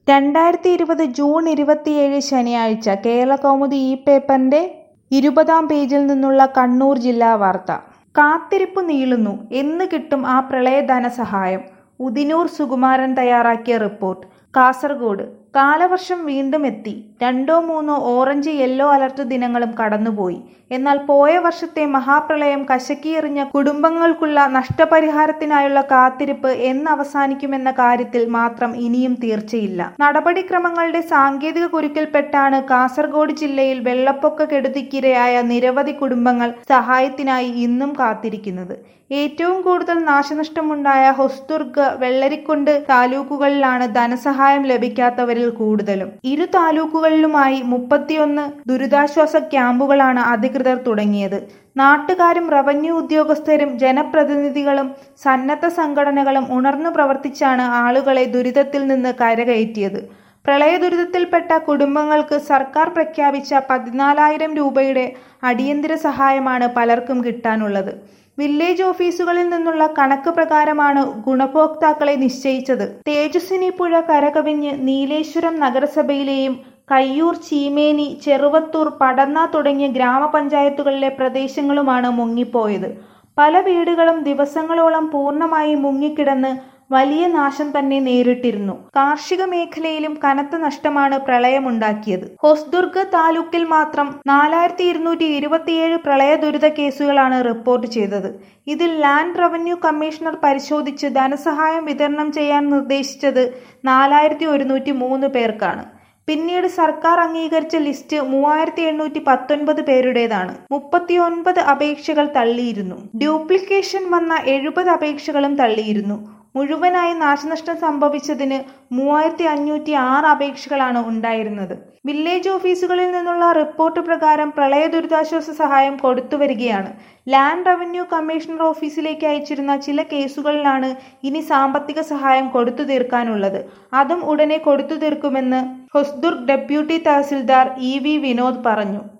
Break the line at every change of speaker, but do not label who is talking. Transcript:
രണ്ടായിരത്തി ഇരുപത് ജൂൺ ഇരുപത്തിയേഴ് ശനിയാഴ്ച കേരളകൗമുദി ഈ പേപ്പറിന്റെ ഇരുപതാം പേജിൽ നിന്നുള്ള കണ്ണൂർ ജില്ലാ വാർത്ത കാത്തിരിപ്പ് നീളുന്നു എന്ന് കിട്ടും ആ പ്രളയ ധനസഹായം ഉദിനൂർ സുകുമാരൻ തയ്യാറാക്കിയ റിപ്പോർട്ട് കാസർഗോഡ് കാലവർഷം വീണ്ടും എത്തി രണ്ടോ മൂന്നോ ഓറഞ്ച് യെല്ലോ അലർട്ട് ദിനങ്ങളും കടന്നുപോയി എന്നാൽ പോയ വർഷത്തെ മഹാപ്രളയം കശക്കിയെറിഞ്ഞ കുടുംബങ്ങൾക്കുള്ള നഷ്ടപരിഹാരത്തിനായുള്ള കാത്തിരിപ്പ് എന്ന് അവസാനിക്കുമെന്ന കാര്യത്തിൽ മാത്രം ഇനിയും തീർച്ചയില്ല നടപടിക്രമങ്ങളുടെ സാങ്കേതിക കുരുക്കിൽപ്പെട്ടാണ് കാസർഗോഡ് ജില്ലയിൽ വെള്ളപ്പൊക്ക കെടുതിക്കിരയായ നിരവധി കുടുംബങ്ങൾ സഹായത്തിനായി ഇന്നും കാത്തിരിക്കുന്നത് ഏറ്റവും കൂടുതൽ നാശനഷ്ടമുണ്ടായ ഹൊസ്ദുർഗ് വെള്ളരിക്കുണ്ട് താലൂക്കുകളിലാണ് ധനസഹായം ലഭിക്കാത്തവരിൽ കൂടുതലും ഇരു താലൂക്കുകളിലുമായി മുപ്പത്തിയൊന്ന് ദുരിതാശ്വാസ ക്യാമ്പുകളാണ് അധികൃതർ തുടങ്ങിയത് നാട്ടുകാരും റവന്യൂ ഉദ്യോഗസ്ഥരും ജനപ്രതിനിധികളും സന്നദ്ധ സംഘടനകളും ഉണർന്നു പ്രവർത്തിച്ചാണ് ആളുകളെ ദുരിതത്തിൽ നിന്ന് കരകയറ്റിയത് പ്രളയ ദുരിതത്തിൽപ്പെട്ട കുടുംബങ്ങൾക്ക് സർക്കാർ പ്രഖ്യാപിച്ച പതിനാലായിരം രൂപയുടെ അടിയന്തര സഹായമാണ് പലർക്കും കിട്ടാനുള്ളത് വില്ലേജ് ഓഫീസുകളിൽ നിന്നുള്ള കണക്ക് പ്രകാരമാണ് ഗുണഭോക്താക്കളെ നിശ്ചയിച്ചത് തേജസ്വിനി പുഴ കരകവിഞ്ഞ് നീലേശ്വരം നഗരസഭയിലെയും കയ്യൂർ ചീമേനി ചെറുവത്തൂർ പടന്ന തുടങ്ങിയ ഗ്രാമപഞ്ചായത്തുകളിലെ പ്രദേശങ്ങളുമാണ് മുങ്ങിപ്പോയത് പല വീടുകളും ദിവസങ്ങളോളം പൂർണ്ണമായി മുങ്ങിക്കിടന്ന് വലിയ നാശം തന്നെ നേരിട്ടിരുന്നു കാർഷിക മേഖലയിലും കനത്ത നഷ്ടമാണ് പ്രളയമുണ്ടാക്കിയത് ഹൊസ്ദുർഗ് താലൂക്കിൽ മാത്രം നാലായിരത്തി ഇരുന്നൂറ്റി ഇരുപത്തിയേഴ് പ്രളയ ദുരിത കേസുകളാണ് റിപ്പോർട്ട് ചെയ്തത് ഇതിൽ ലാൻഡ് റവന്യൂ കമ്മീഷണർ പരിശോധിച്ച് ധനസഹായം വിതരണം ചെയ്യാൻ നിർദ്ദേശിച്ചത് നാലായിരത്തി ഒരുന്നൂറ്റി മൂന്ന് പേർക്കാണ് പിന്നീട് സർക്കാർ അംഗീകരിച്ച ലിസ്റ്റ് മൂവായിരത്തി എണ്ണൂറ്റി പത്തൊൻപത് പേരുടേതാണ് മുപ്പത്തിയൊൻപത് അപേക്ഷകൾ തള്ളിയിരുന്നു ഡ്യൂപ്ലിക്കേഷൻ വന്ന എഴുപത് അപേക്ഷകളും തള്ളിയിരുന്നു മുഴുവനായി നാശനഷ്ടം സംഭവിച്ചതിന് മൂവായിരത്തി അഞ്ഞൂറ്റി ആറ് അപേക്ഷകളാണ് ഉണ്ടായിരുന്നത് വില്ലേജ് ഓഫീസുകളിൽ നിന്നുള്ള റിപ്പോർട്ട് പ്രകാരം പ്രളയ ദുരിതാശ്വാസ സഹായം കൊടുത്തുവരികയാണ് ലാൻഡ് റവന്യൂ കമ്മീഷണർ ഓഫീസിലേക്ക് അയച്ചിരുന്ന ചില കേസുകളിലാണ് ഇനി സാമ്പത്തിക സഹായം കൊടുത്തു തീർക്കാനുള്ളത് അതും ഉടനെ കൊടുത്തു തീർക്കുമെന്ന് Hosdurg deputy tahsildar E V Vinod പറഞ്ഞു